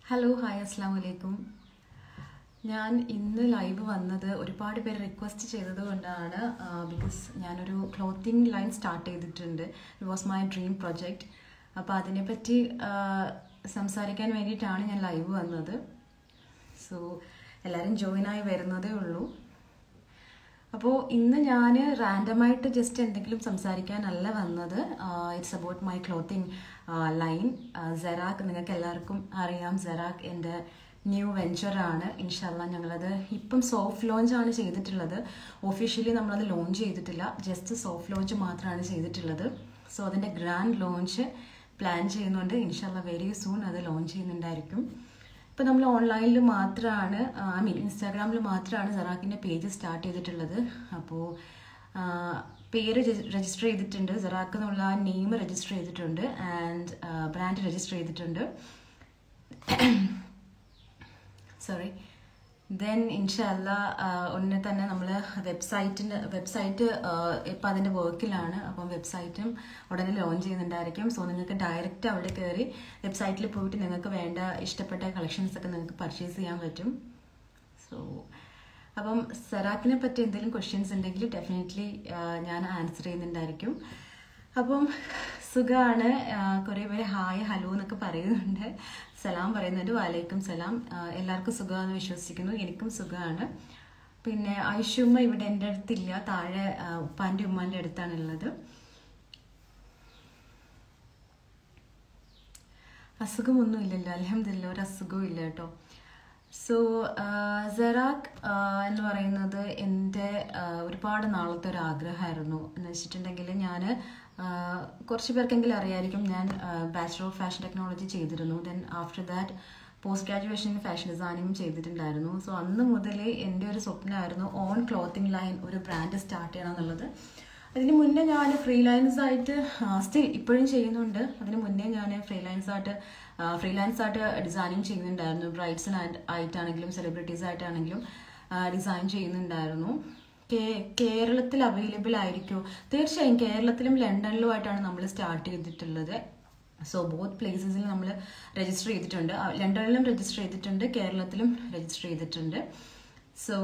Hello hi അസ്സാം വലൈക്കും ഞാൻ ഇന്ന് ലൈവ് വന്നത് ഒരുപാട് പേര് റിക്വസ്റ്റ് ചെയ്തത് കൊണ്ടാണ് ബിക്കോസ് ഞാനൊരു ക്ലോത്തിങ് ലൈൻ സ്റ്റാർട്ട് ചെയ്തിട്ടുണ്ട് it was my dream project അപ്പോൾ അതിനെപ്പറ്റി ആ, സംസാരിക്കാൻ വേണ്ടിയിട്ടാണ് ഞാൻ ലൈവ് വന്നത് സോ എല്ലാവരും ജോയിൻ ആയി വരുന്നതേ ഉള്ളൂ അപ്പോൾ ഇന്ന് ഞാൻ റാൻഡമായിട്ട് ജസ്റ്റ് എന്തെങ്കിലും സംസാരിക്കാനല്ല വന്നത് it's about my clothing line Zerac നിങ്ങൾക്ക് എല്ലാവർക്കും അറിയാം സെറാക്ക് എൻ്റെ ന്യൂ വെഞ്ചറാണ് ഇൻഷല്ല ഞങ്ങളത് ഇപ്പം സോഫ്റ്റ് ലോഞ്ച് ആണ് ചെയ്തിട്ടുള്ളത് ഒഫീഷ്യലി നമ്മളത് ലോഞ്ച് ചെയ്തിട്ടില്ല ജസ്റ്റ് സോഫ്റ്റ് ലോഞ്ച് മാത്രമാണ് ചെയ്തിട്ടുള്ളത് സോ അതിൻ്റെ ഗ്രാൻഡ് ലോഞ്ച് പ്ലാൻ ചെയ്യുന്നുണ്ട് ഇൻഷല്ല വെരി സൂൺ അത് ലോഞ്ച് ചെയ്യുന്നുണ്ടായിരിക്കും ഇപ്പം നമ്മൾ ഓൺലൈനിൽ മാത്രമാണ് ഐ മീൻ ഇൻസ്റ്റാഗ്രാമിൽ മാത്രമാണ് സെറാക്കിൻ്റെ പേജ് സ്റ്റാർട്ട് ചെയ്തിട്ടുള്ളത് അപ്പോൾ പേര് രജിസ്റ്റർ ചെയ്തിട്ടുണ്ട് സെറാക്ക് എന്നുള്ള ആ നെയിം രജിസ്റ്റർ ചെയ്തിട്ടുണ്ട് ആൻഡ് ബ്രാൻഡ് രജിസ്റ്റർ ചെയ്തിട്ടുണ്ട് സോറി ദെൻ ഇൻഷല്ല ഉടനെ തന്നെ നമ്മൾ വെബ്സൈറ്റിൻ്റെ വെബ്സൈറ്റ് ഇപ്പം അതിൻ്റെ വർക്കിലാണ് അപ്പം വെബ്സൈറ്റും ഉടനെ ലോഞ്ച് ചെയ്യുന്നുണ്ടായിരിക്കും സോ നിങ്ങൾക്ക് ഡയറക്റ്റ് അവിടെ കയറി വെബ്സൈറ്റിൽ പോയിട്ട് നിങ്ങൾക്ക് വേണ്ട ഇഷ്ടപ്പെട്ട കളക്ഷൻസ് ഒക്കെ നിങ്ങൾക്ക് പർച്ചേസ് ചെയ്യാൻ പറ്റും സോ അപ്പം സെറാക്കിനെ പറ്റി എന്തെങ്കിലും ക്വസ്റ്റ്യൻസ് ഉണ്ടെങ്കിൽ ഡെഫിനറ്റ്ലി ഞാൻ ആൻസർ ചെയ്യുന്നുണ്ടായിരിക്കും അപ്പം സുഖമാണ് കുറേ പേര് ഹായ് ഹലോ എന്നൊക്കെ പറയുന്നുണ്ട് സലാം പറയുന്നുണ്ട് വാലേക്കും സലാം ആ, എല്ലാവർക്കും സുഖമാണെന്ന് വിശ്വസിക്കുന്നു എനിക്കും സുഖമാണ് പിന്നെ ഐഷുമ്മ ഇവിടെ എൻ്റെ അടുത്തില്ല താഴെ ആ, ഉപ്പാൻ്റെ ഉമ്മാൻ്റെ അടുത്താണുള്ളത് അസുഖമൊന്നും ഇല്ലല്ലോ അലഹമില്ല ഒരു അസുഖവും ഇല്ല കേട്ടോ സോ സെറാക്ക് എന്ന് പറയുന്നത് എൻ്റെ ഒരുപാട് നാളത്തെ ഒരു ആഗ്രഹമായിരുന്നു എന്ന് വെച്ചിട്ടുണ്ടെങ്കിൽ ഞാൻ കുറച്ച് പേർക്കെങ്കിലും അറിയായിരിക്കും ഞാൻ ബാച്ചുലർ ഓഫ് ഫാഷൻ ടെക്നോളജി ചെയ്തിരുന്നു then after that post graduation fashion ഡിസൈനിങ്ങും ചെയ്തിട്ടുണ്ടായിരുന്നു സോ അന്ന് മുതലേ എൻ്റെ ഒരു സ്വപ്നമായിരുന്നു ഓൺ ക്ലോത്തിങ് ലൈൻ ഒരു ബ്രാൻഡ് സ്റ്റാർട്ട് ചെയ്യണം എന്നുള്ളത് അതിന് മുന്നേ ഞാൻ ഫ്രീലാൻസ് ആയിട്ട് സ്റ്റിൽ ഇപ്പോഴും ചെയ്യുന്നുണ്ട് അതിന് മുന്നേ ഞാൻ ഫ്രീലാൻസ് ആയിട്ട് ഫ്രീലാൻസ് ആയിട്ട് ഡിസൈനിങ് ചെയ്യുന്നുണ്ടായിരുന്നു ബ്രൈഡ്സിന് ആയിട്ടാണെങ്കിലും സെലിബ്രിറ്റീസ് ആയിട്ടാണെങ്കിലും ഡിസൈൻ ചെയ്യുന്നുണ്ടായിരുന്നു കേ- കേരളത്തിൽ അവൈലബിൾ ആയിരിക്കുമോ തീർച്ചയായും കേരളത്തിലും ലണ്ടനിലുമായിട്ടാണ് നമ്മൾ സ്റ്റാർട്ട് ചെയ്തിട്ടുള്ളത് സോ ബോത്ത് പ്ലേസസിൽ നമ്മൾ രജിസ്റ്റർ ചെയ്തിട്ടുണ്ട് ആ, ലണ്ടനിലും രജിസ്റ്റർ ചെയ്തിട്ടുണ്ട് കേരളത്തിലും രജിസ്റ്റർ ചെയ്തിട്ടുണ്ട് സോ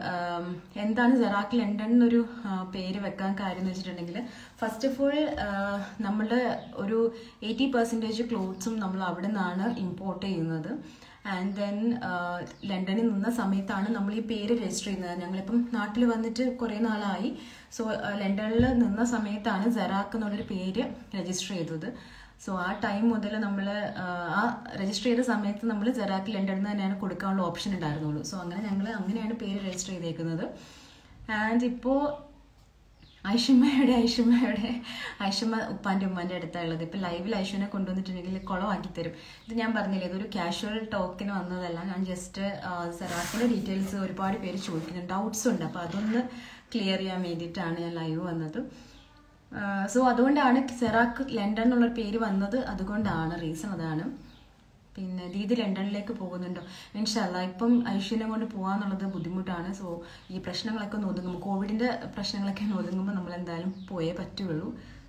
എന്താണ് സെറാക്ക് ലണ്ടൻ എന്നൊരു ആ, പേര് വെക്കാൻ കാര്യം എന്ന് വെച്ചിട്ടുണ്ടെങ്കിൽ ഫസ്റ്റ് ഓഫ് ഓൾ നമ്മളുടെ ഒരു എയ്റ്റി പെർസെൻറ്റേജ് ക്ലോത്ത്സും നമ്മൾ അവിടെ നിന്നാണ് ഇമ്പോർട്ട് ചെയ്യുന്നത് ആൻഡ് ദെൻ ലണ്ടനിൽ നിന്ന സമയത്താണ് നമ്മൾ ഈ പേര് രജിസ്റ്റർ ചെയ്യുന്നത് ഞങ്ങളിപ്പം നാട്ടിൽ വന്നിട്ട് കുറേ നാളായി സോ ലണ്ടനിൽ നിന്ന സമയത്താണ് സെറാക്ക് എന്നുള്ളൊരു പേര് രജിസ്റ്റർ ചെയ്തത് സോ ആ ടൈം മുതൽ നമ്മൾ ആ രജിസ്റ്റർ ചെയ്ത സമയത്ത് നമ്മൾ ജെറാക്ക് ലണ്ടനിൽ നിന്ന് തന്നെയാണ് കൊടുക്കാനുള്ള ഓപ്ഷൻ ഉണ്ടായിരുന്നുള്ളൂ സോ അങ്ങനെ ഞങ്ങൾ അങ്ങനെയാണ് പേര് രജിസ്റ്റർ ചെയ്തേക്കുന്നത് ആൻഡ് ഇപ്പോൾ ഐഷമ്മയുടെ ഐഷമ്മയുടെ ഐഷമ്മ ഉപ്പാൻ്റെ ഉമ്മാൻ്റെ അടുത്താണ് ഉള്ളത് ഇപ്പം ലൈവിൽ ഐഷുവിനെ കൊണ്ടുവന്നിട്ടുണ്ടെങ്കിൽ കുളമാക്കി തരും ഇത് ഞാൻ പറഞ്ഞില്ലേ ഇതൊരു കാഷ്വൽ ടോക്കിന് വന്നതല്ല ഞാൻ ജസ്റ്റ് സെറാക്കിൻ്റെ ഡീറ്റെയിൽസ് ഒരുപാട് പേര് ചോദിക്കുന്നുണ്ട് ഡൗട്ട്സ് ഉണ്ട് അപ്പോൾ അതൊന്ന് ക്ലിയർ ചെയ്യാൻ വേണ്ടിയിട്ടാണ് ഞാൻ ലൈവ് വന്നത് സോ അതുകൊണ്ടാണ് സെറാക്ക് ലണ്ടൻ എന്നുള്ള പേര് വന്നത് അതുകൊണ്ടാണ് റീസൺ അതാണ് പിന്നെ ദീദി ലണ്ടനിലേക്ക് പോകുന്നുണ്ടോ ഇൻഷല്ല ഇപ്പം ഐശ്വര്യം കൊണ്ട് പോകാന്നുള്ളത് ബുദ്ധിമുട്ടാണ് സോ ഈ പ്രശ്നങ്ങളൊക്കെ ഒന്ന് ഒതുങ്ങുമ്പോൾ കോവിഡിന്റെ പ്രശ്നങ്ങളൊക്കെ ഒന്ന് ഒതുങ്ങുമ്പോൾ നമ്മൾ എന്തായാലും പോയേ പറ്റുള്ളൂ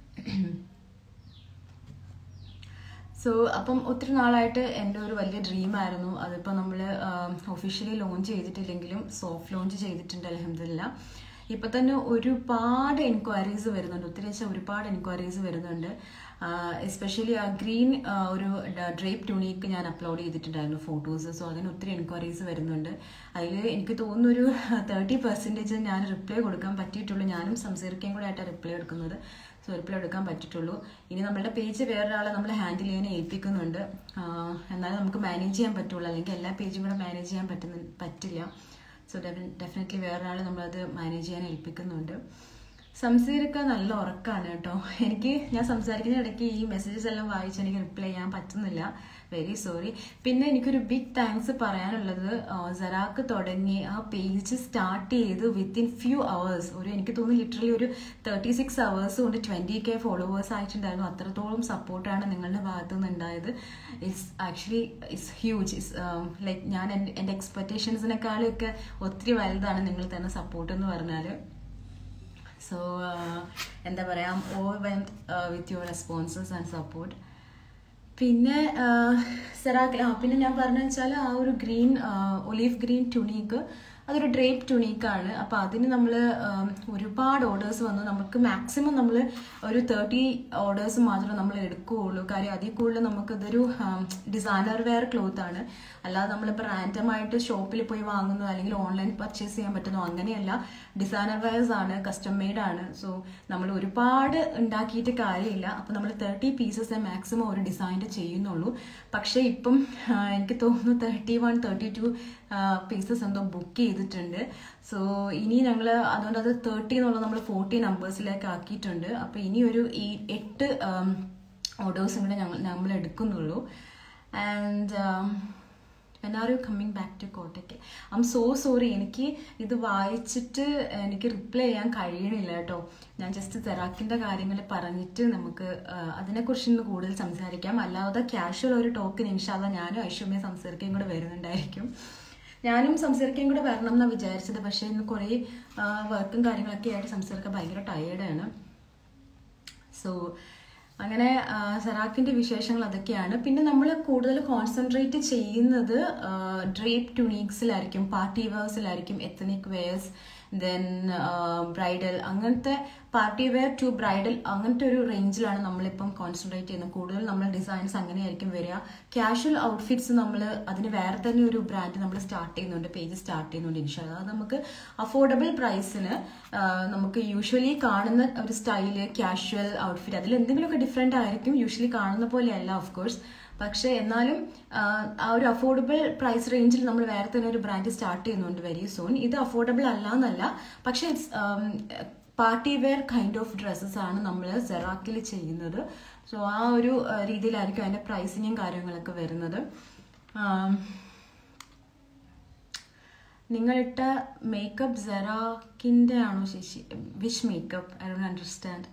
സോ അപ്പം ഒത്തിരി നാളായിട്ട് എൻ്റെ ഒരു വലിയ ഡ്രീമായിരുന്നു അതിപ്പോൾ നമ്മൾ ഒഫീഷ്യലി ലോഞ്ച് ചെയ്തിട്ടില്ലെങ്കിലും സോഫ്റ്റ് ലോഞ്ച് ചെയ്തിട്ടുണ്ട് അലഹമില്ല ഇപ്പം തന്നെ ഒരുപാട് എൻക്വയറീസ് വരുന്നുണ്ട് ഒത്തിരി വെച്ചാൽ ഒരുപാട് എൻക്വയറീസ് വരുന്നുണ്ട് എസ്പെഷ്യലി ആ ഗ്രീൻ ഒരു ഡ്രേപ്പ് ട്യൂണിക്ക് ഞാൻ അപ്ലോഡ് ചെയ്തിട്ടുണ്ടായിരുന്നു ഫോട്ടോസ് സോ അതിന് ഒത്തിരി എൻക്വയറീസ് വരുന്നുണ്ട് അതിൽ എനിക്ക് തോന്നുന്നു ഒരു തേർട്ടി പെർസെൻറ്റേജ് ഞാൻ റിപ്ലൈ കൊടുക്കാൻ പറ്റിയിട്ടുള്ളൂ ഞാനും സംസാരിക്കുകയും കൂടെ ആയിട്ടാണ് റിപ്ലൈ എടുക്കുന്നത് സോ റിപ്ലൈ എടുക്കാൻ പറ്റിയിട്ടുള്ളൂ ഇനി നമ്മളുടെ പേജ് വേറൊരാളെ നമ്മൾ ഹാൻഡിൽ ചെയ്യാൻ ഏൽപ്പിക്കുന്നുണ്ട് ആഹ് എന്നാലും നമുക്ക് മാനേജ് ചെയ്യാൻ പറ്റുള്ളൂ അല്ലെങ്കിൽ എല്ലാ പേജും കൂടെ മാനേജ് ചെയ്യാൻ പറ്റുന്ന പറ്റില്ല സോ ഡെഫിനറ്റ്ലി വേറൊരാൾ നമ്മളത് മാനേജ് ചെയ്യാൻ ഏൽപ്പിക്കുന്നുണ്ട് സംസാരിക്കാൻ നല്ല ഉറക്കമാണ് കേട്ടോ എനിക്ക് ഞാൻ സംസാരിക്കുന്ന ഇടയ്ക്ക് ഈ മെസ്സേജസ് എല്ലാം വായിച്ച് എനിക്ക് റിപ്ലൈ ചെയ്യാൻ പറ്റുന്നില്ല വെരി സോറി പിന്നെ എനിക്കൊരു ബിഗ് താങ്ക്സ് പറയാനുള്ളത് സെറാക്ക് തുടങ്ങി ആ പേജ് സ്റ്റാർട്ട് ചെയ്ത് വിത്തിൻ ഫ്യൂ അവേഴ്സ് ഒരു എനിക്ക് തോന്നുന്നു ലിറ്ററലി ഒരു തേർട്ടി സിക്സ് അവേഴ്സ് കൊണ്ട് ട്വൻറ്റി കെ ഫോളോവേഴ്സ് ആയിട്ടുണ്ടായിരുന്നു അത്രത്തോളം സപ്പോർട്ടാണ് നിങ്ങളുടെ ഭാഗത്തു നിന്ന് ഉണ്ടായത് it's actually it's huge it's like ഞാൻ എൻ്റെ എൻ്റെ എക്സ്പെക്റ്റേഷൻസിനെക്കാളും ഒക്കെ ഒത്തിരി വലുതാണ് നിങ്ങൾ തന്ന സപ്പോർട്ട് എന്ന് പറഞ്ഞാൽ സോ എന്താ പറയുക over went with your responses and support പിന്നെ സെറാക്ക് ആ പിന്നെ ഞാൻ പറഞ്ഞു വെച്ചാൽ ആ ഒരു ഗ്രീൻ ഒലീവ് ഗ്രീൻ ടുണീക്ക് അതൊരു ഡ്രേപ്പ് ടുണീക്കാണ് അപ്പോൾ അതിന് നമ്മൾ ഒരുപാട് ഓർഡേഴ്സ് വന്നു നമുക്ക് മാക്സിമം നമ്മൾ ഒരു തേർട്ടി ഓർഡേഴ്സ് മാത്രമേ നമ്മൾ എടുക്കുകയുള്ളൂ കാര്യം അതിൽ കൂടുതൽ നമുക്കിതൊരു ഡിസൈനർ വെയർ ക്ലോത്ത് ആണ് അല്ലാതെ നമ്മളിപ്പോൾ റാൻഡമായിട്ട് ഷോപ്പിൽ പോയി വാങ്ങുന്നതോ അല്ലെങ്കിൽ ഓൺലൈൻ പർച്ചേസ് ചെയ്യാൻ പറ്റുന്നതോ അങ്ങനെയല്ല ഡിസൈനർ വെയർസ് ആണ് കസ്റ്റം മെയ്ഡ് ആണ് സോ നമ്മൾ ഒരുപാട് ഉണ്ടാക്കിയിട്ട് കാര്യമില്ല അപ്പോൾ നമ്മൾ തേർട്ടി പീസസ് മാക്സിമം ഒരു ഡിസൈൻ്റെ ചെയ്യുന്നുള്ളൂ പക്ഷേ ഇപ്പം ആ, എനിക്ക് തോന്നുന്നു thirty one thirty two pieces എന്തോ ബുക്ക് ചെയ്തിട്ടുണ്ട് സോ ഇനി ഞങ്ങൾ അതുകൊണ്ട് അത് തേർട്ടി എന്നുള്ളത് നമ്മൾ ഫോർട്ടി നമ്പേഴ്സിലേക്ക് ആക്കിയിട്ടുണ്ട് അപ്പോൾ ഇനി ഒരു ഈ എട്ട് ഓർഡേഴ്സും കൂടെ ഞങ്ങൾ നമ്മൾ എടുക്കുന്നുള്ളൂ and when are you coming back to കോട്ടയ്ക്ക് ഐ എം സോ സോറി എനിക്ക് ഇത് വായിച്ചിട്ട് എനിക്ക് റിപ്ലൈ ചെയ്യാൻ കഴിയണില്ല കേട്ടോ ഞാൻ ജസ്റ്റ് തെറാക്കിൻ്റെ കാര്യങ്ങൾ പറഞ്ഞിട്ട് നമുക്ക് ആ, അതിനെക്കുറിച്ച് ഇന്ന് കൂടുതൽ സംസാരിക്കാം അല്ലാതെ ക്യാഷ്വൽ ഒരു ടോക്കിന് ഇൻഷാല്ല ഞാനും ഐശ്വര്യ സംസാരിക്കുകയും കൂടെ വരുന്നുണ്ടായിരിക്കും ഞാനും സംസാരിക്കുകയും കൂടെ വരണം എന്നാണ് വിചാരിച്ചത് പക്ഷേ ഇന്ന് കുറേ വർക്കും കാര്യങ്ങളൊക്കെ ആയിട്ട് സംസാരിക്കാൻ ഭയങ്കര ടയേർഡാണ് സോ അങ്ങനെ ആ, സെറാക്കിന്റെ വിശേഷങ്ങൾ അതൊക്കെയാണ് പിന്നെ നമ്മൾ കൂടുതൽ കോൺസെൻട്രേറ്റ് ചെയ്യുന്നത് ഡ്രേപ്പ് ടുണീക്സിലായിരിക്കും പാർട്ടി വെയർസിലായിരിക്കും എത്തനിക് വെയർസ് ദെൻ ബ്രൈഡൽ അങ്ങനത്തെ പാർട്ടി വെയർ ടു ബ്രൈഡൽ അങ്ങനത്തെ ഒരു റേഞ്ചിലാണ് നമ്മളിപ്പം കോൺസെൻട്രേറ്റ് ചെയ്യുന്നത് കൂടുതൽ നമ്മൾ ഡിസൈൻസ് അങ്ങനെയായിരിക്കും വരിക ക്യാഷ്വൽ ഔട്ട്ഫിറ്റ്സ് നമ്മൾ അതിന് വേറെ തന്നെ ഒരു ബ്രാൻഡ് നമ്മൾ സ്റ്റാർട്ട് ചെയ്യുന്നുണ്ട് പേജ് സ്റ്റാർട്ട് ചെയ്യുന്നുണ്ട് ഇൻഷാല്ല അത് നമുക്ക് അഫോർഡബിൾ പ്രൈസിന് നമുക്ക് യൂഷ്വലി കാണുന്ന ഒരു സ്റ്റൈല് ക്യാഷ്വൽ ഔട്ട്ഫിറ്റ് അതിൽ എന്തെങ്കിലുമൊക്കെ ഡിഫറെൻ്റ് ആയിരിക്കും യൂഷ്വലി കാണുന്ന പോലെയല്ല ഓഫ് കോഴ്സ് പക്ഷെ എന്നാലും ആ, ആ ഒരു അഫോർഡബിൾ പ്രൈസ് റേഞ്ചിൽ നമ്മൾ വേറെ തന്നെ ഒരു ബ്രാൻഡ് സ്റ്റാർട്ട് ചെയ്യുന്നുണ്ട് വെരി സൂൺ ഇത് അഫോർഡബിൾ അല്ല എന്നല്ല പക്ഷെ it's party wear kind of dresses ആണ് നമ്മൾ സെറാക്കിൽ ചെയ്യുന്നത് സോ ആ ഒരു ആ, രീതിയിലായിരിക്കും അതിന്റെ പ്രൈസിങ്ങും കാര്യങ്ങളൊക്കെ വരുന്നത് ആം, നിങ്ങളിട്ട മേക്കപ്പ് സെറാക്കിന്റെ ആണോ Shashi wish makeup I don't understand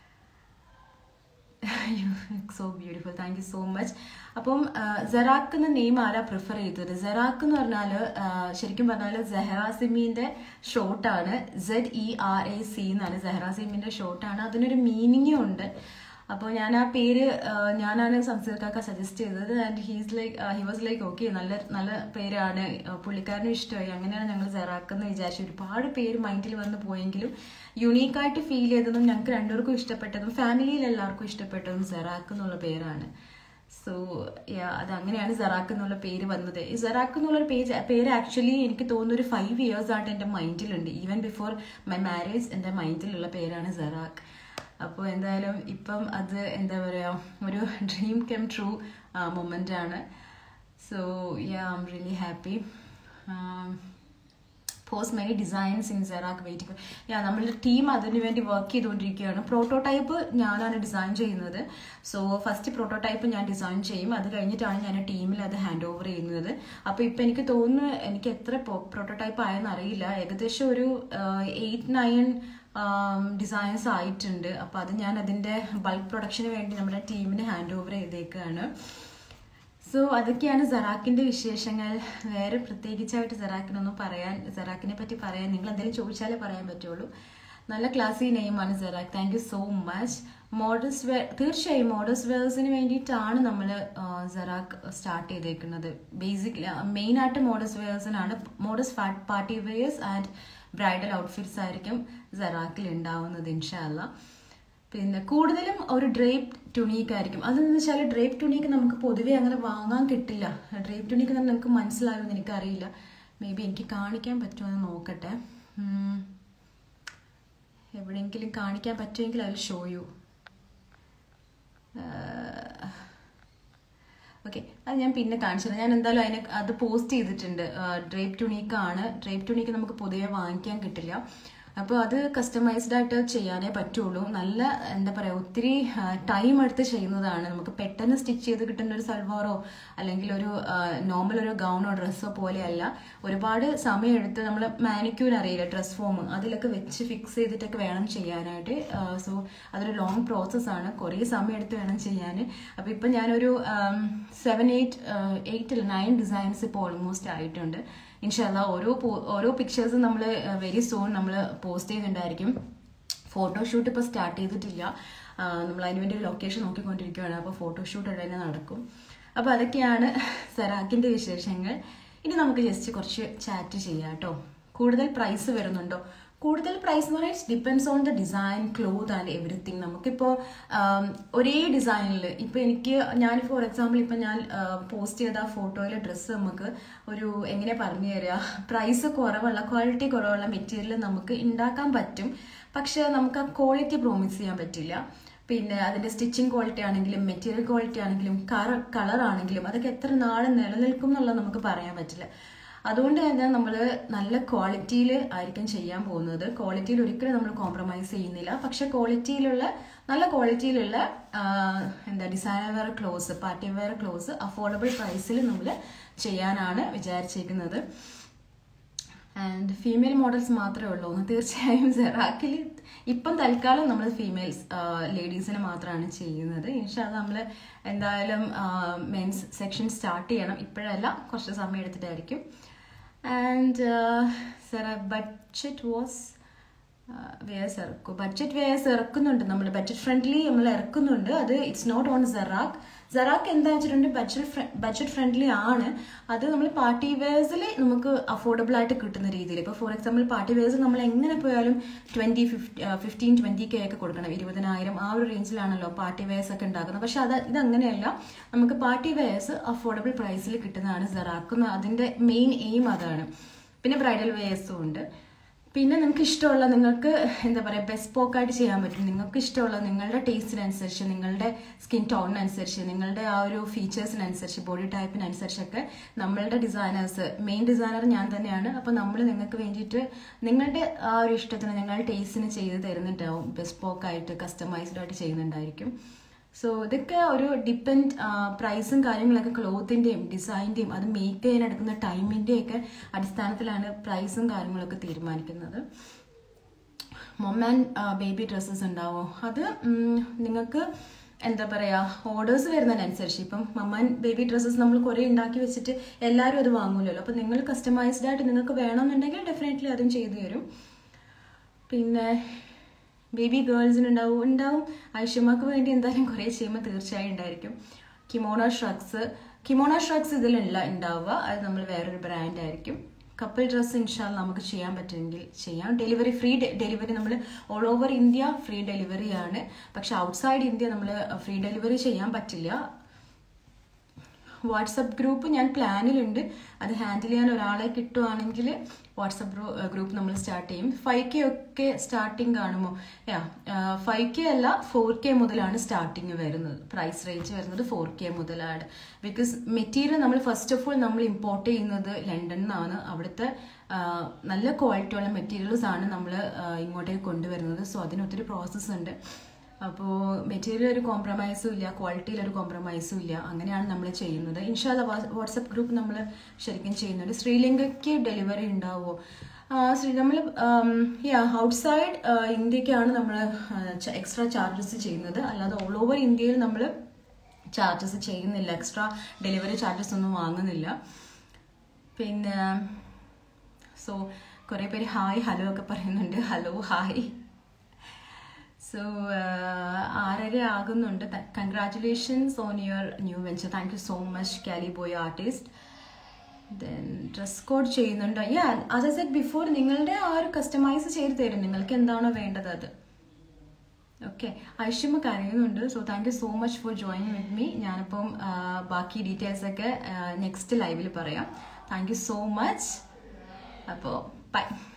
so beautiful thank you so much അപ്പം സെറാക്ക് എന്ന നെയിം ആരാ പ്രിഫർ ചെയ്തത് സെറാക്ക് എന്ന് പറഞ്ഞാൽ ശരിക്കും പറഞ്ഞാൽ സെഹറാസിമിന്റെ ഷോർട്ടാണ് Z E R A C എന്നാണ് സെഹറാസിമിന്റെ ഷോർട്ടാണ് അതിനൊരു മീനിങ്ങും ഉണ്ട് അപ്പോൾ ഞാൻ ആ പേര് ആ, ഞാനാണ് സംസാരിക്കാക്ക സജസ്റ്റ് ചെയ്തത് and he's like he was like okay നല്ല നല്ല പേരാണ് ആ, പുള്ളിക്കാരനും ഇഷ്ടമായി അങ്ങനെയാണ് ഞങ്ങൾ സെറാക്കെന്ന് വിചാരിച്ചു ഒരുപാട് പേര് മൈൻഡിൽ വന്ന് പോയെങ്കിലും യുണീക്കായിട്ട് ഫീൽ ചെയ്തതും ഞങ്ങൾക്ക് രണ്ടുപേർക്കും ഇഷ്ടപ്പെട്ടതും ഫാമിലിയിൽ എല്ലാവർക്കും ഇഷ്ടപ്പെട്ടതും സെറാക്ക് എന്നുള്ള പേരാണ് സോ അത് അങ്ങനെയാണ് സെറാക്ക് എന്നുള്ള പേര് വന്നത് ഈ സെറാക്ക് എന്നുള്ള പേജ് പേര് ആക്ച്വലി എനിക്ക് തോന്നുന്നു ഒരു ഫൈവ് ഇയേഴ്സ് ആയിട്ട് എൻ്റെ മൈൻഡിലുണ്ട് ഈവൻ ബിഫോർ മൈ മാരേജ് എൻ്റെ മൈൻഡിലുള്ള പേരാണ് സെറാക്ക് അപ്പോൾ എന്തായാലും ഇപ്പം അത് എന്താ പറയുക ഒരു ഡ്രീം കം ട്രൂ മൊമെൻ്റ് ആണ് so yeah I'm really happy post many designs in സെറാക്ക് വെയിറ്റിംഗ് യാ നമ്മളുടെ ടീം അതിനു വേണ്ടി വർക്ക് ചെയ്തുകൊണ്ടിരിക്കുകയാണ് പ്രോട്ടോടൈപ്പ് ഞാനാണ് ഡിസൈൻ ചെയ്യുന്നത് സോ ഫസ്റ്റ് പ്രോട്ടോടൈപ്പ് ഞാൻ ഡിസൈൻ ചെയ്യും അത് കഴിഞ്ഞിട്ടാണ് ഞാൻ ടീമിൽ അത് ഹാൻഡ് ഓവർ ചെയ്യുന്നത് അപ്പോൾ ഇപ്പം എനിക്ക് തോന്നുന്നു എനിക്ക് എത്ര പ്രോട്ടോടൈപ്പ് ആയെന്ന് അറിയില്ല ഏകദേശം ഒരു എയ്റ്റ് നയൻ ഡിസൈൻസ് ആയിട്ടുണ്ട് അപ്പോൾ അത് ഞാൻ അതിൻ്റെ ബൾക്ക് പ്രൊഡക്ഷന് വേണ്ടി നമ്മുടെ ടീമിന് ഹാൻഡ് ഓവർ ചെയ്തേക്കാണ് സോ അതൊക്കെയാണ് സെറാക്കിന്റെ വിശേഷങ്ങൾ വേറെ പ്രത്യേകിച്ചായിട്ട് സെറാക്കിനൊന്നും പറയാൻ സെറാക്കിനെ പറ്റി പറയാൻ നിങ്ങൾ എന്തെങ്കിലും ചോദിച്ചാലേ പറയാൻ പറ്റുള്ളൂ നല്ല ക്ലാസ്സി നെയിമാണ് സെറാക്ക് thank you so much models wear തീർച്ചയായും മോഡൽസ് വെയർസിന് വേണ്ടിയിട്ടാണ് നമ്മൾ സെറാക്ക് സ്റ്റാർട്ട് ചെയ്തേക്കുന്നത് ബേസിക്കലി മെയിൻ ആയിട്ട് മോഡൽസ് വെയർസിനാണ് models party wears and bridal outfits ആയിരിക്കും സെറാക്കിൽ ഉണ്ടാവുന്നത് ഇൻഷാല്ല പിന്നെ കൂടുതലും ഒരു ഡ്രേപ്പ് ടുണീക്ക് ആയിരിക്കും അതെന്ന് വെച്ചാൽ ഡ്രേപ്പ് ടുണീക്ക് നമുക്ക് പൊതുവെ അങ്ങനെ വാങ്ങാൻ കിട്ടില്ല ഡ്രേപ്പ് ടുണീക്ക് എന്ന് നിങ്ങൾക്ക് മനസ്സിലാവുമെന്ന് എനിക്കറിയില്ല മേ ബി എനിക്ക് കാണിക്കാൻ പറ്റുമോ എന്ന് നോക്കട്ടെ ഉം. എവിടെയെങ്കിലും കാണിക്കാൻ പറ്റുമെങ്കിൽ അത് ഷോ യു ഓക്കെ അത് ഞാൻ പിന്നെ കാണിച്ചു തരാം ഞാൻ എന്തായാലും അതിനെ അത് പോസ്റ്റ് ചെയ്തിട്ടുണ്ട് ഡ്രേപ്പ് ടുണീക്ക് ആണ് ഡ്രേപ്പ് ടുണീക്ക് നമുക്ക് പൊതുവെ വാങ്ങിക്കാൻ കിട്ടില്ല അപ്പോൾ അത് കസ്റ്റമൈസ്ഡ് ആയിട്ട് ചെയ്യാനേ പറ്റുള്ളൂ നല്ല എന്താ പറയുക ഒത്തിരി ടൈം എടുത്ത് ചെയ്യുന്നതാണ് നമുക്ക് പെട്ടെന്ന് സ്റ്റിച്ച് ചെയ്ത് കിട്ടുന്ന ഒരു സൽവാറോ അല്ലെങ്കിൽ ഒരു നോർമൽ ഒരു ഗൗണോ ഡ്രസ്സോ പോലെയല്ല ഒരുപാട് സമയം എടുത്ത് നമ്മൾ മാനിക്യൂർ അറിയില്ല ഡ്രസ് ഫോം അതിലൊക്കെ വെച്ച് ഫിക്സ് ചെയ്തിട്ടൊക്കെ വേണം ചെയ്യാനായിട്ട് സോ അതൊരു ലോങ് പ്രോസസ്സാണ് കുറേ സമയം എടുത്ത് വേണം ചെയ്യാൻ അപ്പോൾ ഇപ്പം ഞാനൊരു സെവൻ എയ്റ്റ് എയ്റ്റ് അല്ല നയൻ ഡിസൈൻസ് ഇപ്പോൾ ഓൾമോസ്റ്റ് ആയിട്ടുണ്ട് ഇൻഷല്ല ഓരോ പോ- ഓരോ പിക്ചേഴ്സും നമ്മൾ വെരി സൂൺ നമ്മൾ പോസ്റ്റ് ചെയ്യുന്നുണ്ടായിരിക്കും ഫോട്ടോഷൂട്ട് ഇപ്പോൾ സ്റ്റാർട്ട് ചെയ്തിട്ടില്ല നമ്മൾ അതിന് വേണ്ടി ഒരു ലൊക്കേഷൻ നോക്കിക്കൊണ്ടിരിക്കുകയാണ് അപ്പോൾ ഫോട്ടോഷൂട്ട് ഉടനെ നടക്കും അപ്പോൾ അതൊക്കെയാണ് സെറാക്കിൻ്റെ വിശേഷങ്ങൾ ഇനി നമുക്ക് ജസ്റ്റ് കുറച്ച് ചാറ്റ് ചെയ്യാം കേട്ടോ കൂടുതൽ പ്രൈസ് വരുന്നുണ്ടോ കൂടുതൽ പ്രൈസ് എന്ന് പറയുന്നത് depends on the design cloth and everything നമുക്കിപ്പോൾ ഒരേ ഡിസൈനിൽ ഇപ്പോൾ എനിക്ക് ഞാൻ ഫോർ എക്സാമ്പിൾ ഇപ്പം ഞാൻ പോസ്റ്റ് ചെയ്ത ആ ഫോട്ടോയിലെ ഡ്രസ്സ് നമുക്ക് ഒരു എങ്ങനെ പറഞ്ഞു തരിക പ്രൈസ് കുറവുള്ള ക്വാളിറ്റി കുറവുള്ള മെറ്റീരിയൽ നമുക്ക് ഉണ്ടാക്കാൻ പറ്റും പക്ഷെ നമുക്ക് ആ ക്വാളിറ്റി പ്രോമിസ് ചെയ്യാൻ പറ്റില്ല പിന്നെ അതിന്റെ സ്റ്റിച്ചിങ് ക്വാളിറ്റി ആണെങ്കിലും മെറ്റീരിയൽ ക്വാളിറ്റി ആണെങ്കിലും കളർ ആണെങ്കിലും അതൊക്കെ എത്ര നാൾ നിലനിൽക്കും എന്നുള്ളത് നമുക്ക് പറയാൻ പറ്റില്ല അതുകൊണ്ട് തന്നെ നമ്മൾ നല്ല ക്വാളിറ്റിയിൽ ആയിരിക്കും ചെയ്യാൻ പോകുന്നത് ക്വാളിറ്റിയിൽ ഒരിക്കലും നമ്മൾ കോംപ്രമൈസ് ചെയ്യുന്നില്ല പക്ഷെ ക്വാളിറ്റിയിലുള്ള നല്ല ക്വാളിറ്റിയിലുള്ള എന്താ designer wear clothes party wear clothes affordable പ്രൈസിൽ നമ്മൾ ചെയ്യാനാണ് വിചാരിച്ചിരിക്കുന്നത് ആൻഡ് ഫീമെയിൽ മോഡൽസ് മാത്രമേ ഉള്ളൂ തീർച്ചയായും സെറാക്കിൽ ഇപ്പം തൽക്കാലം നമ്മൾ ഫീമെയിൽസ് ലേഡീസിനെ മാത്രമാണ് ചെയ്യുന്നത് ഇൻഷാല്ല നമ്മൾ എന്തായാലും മെൻസ് സെക്ഷൻ സ്റ്റാർട്ട് ചെയ്യണം ഇപ്പോഴല്ല കുറച്ച് സമയം എടുത്തിട്ടായിരിക്കും ആൻഡ് സെറ ബഡ്ജറ്റ് വാസ് വേഴ്സ് ഇറക്കും ബഡ്ജറ്റ് വേഴ്സ് ഇറക്കുന്നുണ്ട് നമ്മൾ ബഡ്ജറ്റ് ഫ്രണ്ട്ലി നമ്മൾ ഇറക്കുന്നുണ്ട് അത് ഇറ്റ്സ് നോട്ട് ഓൺ സെറാക്ക് സെറാക്ക് എന്താ വെച്ചിട്ടുണ്ട് ബഡ്ജറ്റ് ബഡ്ജറ്റ് ഫ്രണ്ട്ലി ആണ് അത് നമ്മൾ പാർട്ടി വെയർസിൽ നമുക്ക് അഫോർഡബിൾ ആയിട്ട് കിട്ടുന്ന രീതിയിൽ ഇപ്പോൾ ഫോർ എക്സാമ്പിൾ പാർട്ടി വെയർസ് നമ്മൾ എങ്ങനെ പോയാലും ട്വന്റി ഫിഫ്റ്റീൻ ട്വന്റി കെ ഒക്കെ കൊടുക്കണം ഇരുപതിനായിരം ആ ഒരു റേഞ്ചിലാണല്ലോ പാർട്ടി വെയർസ് ഒക്കെ ഉണ്ടാക്കുന്നത് പക്ഷെ അത് ഇതങ്ങനെയല്ല നമുക്ക് പാർട്ടി വെയർസ് അഫോർഡബിൾ പ്രൈസിൽ കിട്ടുന്നതാണ് സെറാക്ക് അതിന്റെ മെയിൻ എയിം അതാണ് പിന്നെ ബ്രൈഡൽ വെയർസും ഉണ്ട് പിന്നെ നിങ്ങൾക്ക് ഇഷ്ടമുള്ള നിങ്ങൾക്ക് എന്താ പറയുക ബെസ്റ്റ് പോക്കായിട്ട് ചെയ്യാൻ പറ്റും നിങ്ങൾക്ക് ഇഷ്ടമുള്ള നിങ്ങളുടെ ടേസ്റ്റിനനുസരിച്ച് നിങ്ങളുടെ സ്കിൻ ടോണിനനുസരിച്ച് നിങ്ങളുടെ ആ ഒരു ഫീച്ചേഴ്സിനനുസരിച്ച് ബോഡി ടൈപ്പിനനുസരിച്ചൊക്കെ നമ്മളുടെ ഡിസൈനേഴ്സ് മെയിൻ ഡിസൈനർ ഞാൻ തന്നെയാണ് അപ്പോൾ നമ്മൾ നിങ്ങൾക്ക് വേണ്ടിയിട്ട് നിങ്ങളുടെ ആ ഒരു ഇഷ്ടത്തിന് നിങ്ങളുടെ ടേസ്റ്റിന് ചെയ്ത് തരുന്നുണ്ടാവും ബെസ്റ്റ് പോക്കായിട്ട് കസ്റ്റമൈസ്ഡ് ആയിട്ട് ചെയ്യുന്നുണ്ടായിരിക്കും സോ ഇതൊക്കെ ഒരു ഡിപ്പെൻഡ് പ്രൈസും കാര്യങ്ങളൊക്കെ ക്ലോത്തിൻ്റെയും ഡിസൈൻ്റെയും അത് മേക്ക് ചെയ്യാൻ എടുക്കുന്ന ടൈമിൻ്റെയും ഒക്കെ അടിസ്ഥാനത്തിലാണ് പ്രൈസും കാര്യങ്ങളൊക്കെ തീരുമാനിക്കുന്നത് മൊം ആൻഡ് ബേബി ഡ്രസ്സസ് ഉണ്ടാവും അത് നിങ്ങൾക്ക് എന്താ പറയുക ഓർഡേഴ്സ് വരുന്നതിനനുസരിച്ച് ഇപ്പം മമ്മാൻ ബേബി ഡ്രസ്സസ് നമ്മൾ കുറേ ഉണ്ടാക്കി വെച്ചിട്ട് എല്ലാവരും അത് വാങ്ങൂലല്ലോ അപ്പം നിങ്ങൾ കസ്റ്റമൈസ്ഡ് ആയിട്ട് നിങ്ങൾക്ക് വേണമെന്നുണ്ടെങ്കിൽ ഡെഫിനറ്റ്ലി അതും ചെയ്തു തരും പിന്നെ ബേബി ഗേൾസിന് ഉണ്ടാവും ഉണ്ടാവും ഐഷമ്മക്ക് വേണ്ടി എന്തായാലും കുറേ ചെയ്യുമ്പോൾ തീർച്ചയായും ഉണ്ടായിരിക്കും കിമോണോ ഷ്രഗ്സ് കിമോണോ ഷ്രഗ്സ് ഇതിലുള്ള ഉണ്ടാവുക അത് നമ്മൾ വേറൊരു ബ്രാൻഡ് ആയിരിക്കും കപ്പിൾ ഡ്രസ്സ് ഇൻഷാൽ നമുക്ക് ചെയ്യാൻ പറ്റുമെങ്കിൽ ചെയ്യാം ഡെലിവറി ഫ്രീ ഡെലിവറി നമ്മൾ all over India free delivery ആണ് പക്ഷെ ഔട്ട്സൈഡ് ഇന്ത്യ നമ്മൾ ഫ്രീ ഡെലിവറി ചെയ്യാൻ പറ്റില്ല വാട്സപ്പ് ഗ്രൂപ്പ് ഞാൻ പ്ലാനിലുണ്ട് അത് ഹാൻഡിൽ ചെയ്യാൻ ഒരാളെ കിട്ടുവാണെങ്കിൽ വാട്സപ്പ് ഗ്രൂപ്പ് നമ്മൾ സ്റ്റാർട്ട് ചെയ്യും ഫൈവ് കെ ഒക്കെ സ്റ്റാർട്ടിങ് കാണുമോ യാ ഫൈവ് കെ അല്ല ഫോർ കെ മുതലാണ് സ്റ്റാർട്ടിങ് വരുന്നത് പ്രൈസ് റേഞ്ച് വരുന്നത് ഫോർ കെ മുതലാണ് ബിക്കോസ് മെറ്റീരിയൽ നമ്മൾ ഫസ്റ്റ് ഓഫ് ഓൾ നമ്മൾ ഇമ്പോർട്ട് ചെയ്യുന്നത് ലണ്ടനിൽ നിന്നാണ് അവിടുത്തെ നല്ല ക്വാളിറ്റിയുള്ള മെറ്റീരിയൽസ് ആണ് നമ്മൾ ഇങ്ങോട്ടേക്ക് കൊണ്ടുവരുന്നത് സോ അതിന് ഒത്തിരി പ്രോസസ്സ് ഉണ്ട് അപ്പോൾ മെറ്റീരിയൽ ഒരു കോംപ്രമൈസും ഇല്ല ക്വാളിറ്റിയിൽ ഒരു കോംപ്രമൈസും ഇല്ല അങ്ങനെയാണ് നമ്മൾ ചെയ്യുന്നത് ഇൻഷാല്ല വാട്സപ്പ് ഗ്രൂപ്പ് നമ്മൾ ശരിക്കും ചെയ്യുന്നുണ്ട് ശ്രീലങ്കയ്ക്ക് ഡെലിവറി ഉണ്ടാവുമോ ശ്രീ നമ്മൾ യാ ഔട്ട്സൈഡ് ഇന്ത്യക്കാണ് നമ്മൾ എക്സ്ട്രാ ചാർജസ് ചെയ്യുന്നത് അല്ലാതെ ഓൾ ഓവർ ഇന്ത്യയിൽ നമ്മൾ ചാർജസ് ചെയ്യുന്നില്ല എക്സ്ട്രാ ഡെലിവറി ചാർജസ് ഒന്നും വാങ്ങുന്നില്ല പിന്നെ സോ കുറേ പേര് ഹായ് ഹലോ ഒക്കെ പറയുന്നുണ്ട് ഹലോ ഹായ് സോ ആറര ആകുന്നുണ്ട് congratulations on your new venture thank you so much കാലി boy artist then dress code ചെയ്യുന്നുണ്ട് യാ അത് സെറ്റ് ബിഫോർ നിങ്ങളുടെ ആ ഒരു കസ്റ്റമൈസ് ചെയ്ത് തരും നിങ്ങൾക്ക് എന്താണോ വേണ്ടത് അത് ഓക്കെ ഐഷമ്മ കരയുന്നുണ്ട് so thank you so much for join with me ഞാനിപ്പം ബാക്കി ഡീറ്റെയിൽസ് ഒക്കെ നെക്സ്റ്റ് ലൈവിൽ പറയാം താങ്ക് യു സോ മച്ച് അപ്പോൾ ബൈ